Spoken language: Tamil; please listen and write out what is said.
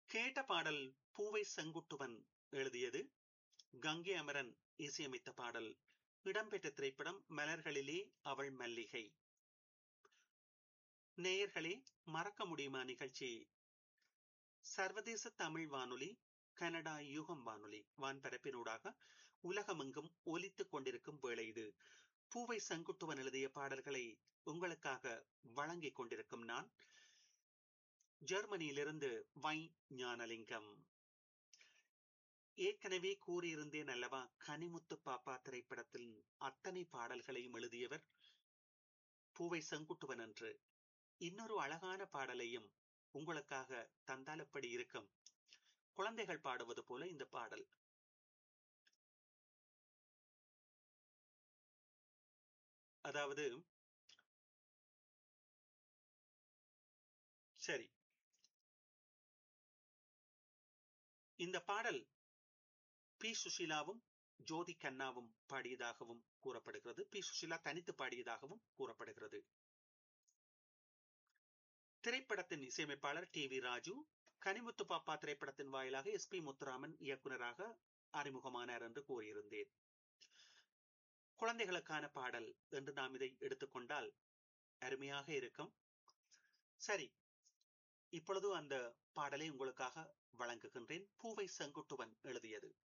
கேட்ட பாடல் பூவை செங்குட்டுவன் எழுதியது கங்கை அமரன் இசையமைத்த பாடல் இடம்பெற்ற திரைப்படம் மலர்களிலே அவள் மல்லிகை நேயர்களே மறக்க முடியுமா நிகழ்ச்சி சர்வதேச தமிழ் வானொலி கனடா யுகம் வானொலி வான்பரப்பினூடாக உலகமெங்கும் ஒலித்துக் கொண்டிருக்கும் வேளை இது பூவை செங்குட்டுவன் எழுதிய பாடல்களை உங்களுக்காக வழங்கிக் கொண்டிருக்கும் நான் ஜெர்மனியிலிருந்து வை ஞானலிங்கம் ஏற்கனவே கூறியிருந்தேன் அல்லவா கனிமுத்து பாப்பா திரைப்படத்தில் அத்தனை பாடல்களையும் எழுதியவர் பூவை செங்குட்டுவன் என்று இன்னொரு அழகான பாடலையும் உங்களுக்காக தந்தால் எப்படி இருக்கும் குழந்தைகள் பாடுவது போல இந்த பாடல் அதாவது சரி இந்த பாடல் பி சுஷிலாவும் ஜோதி கண்ணாவும் பாடியதாகவும் கூறப்படுகிறது பி சுஷிலா தனித்து பாடியதாகவும் கூறப்படுகிறது திரைப்படத்தின் இசையமைப்பாளர் டி வி ராஜு கனிமுத்து பாப்பா திரைப்படத்தின் வாயிலாக எஸ் பி முத்துராமன் இயக்குநராக அறிமுகமானார் என்று கூறியிருந்தேன் குழந்தைகளுக்கான பாடல் என்று நாம் இதை எடுத்துக்கொண்டால் அருமையாக இருக்கும் சரி இப்பொழுது அந்த பாடலை உங்களுக்காக வழங்குகின்றேன் பூவை செங்குட்டுவன் எழுதியது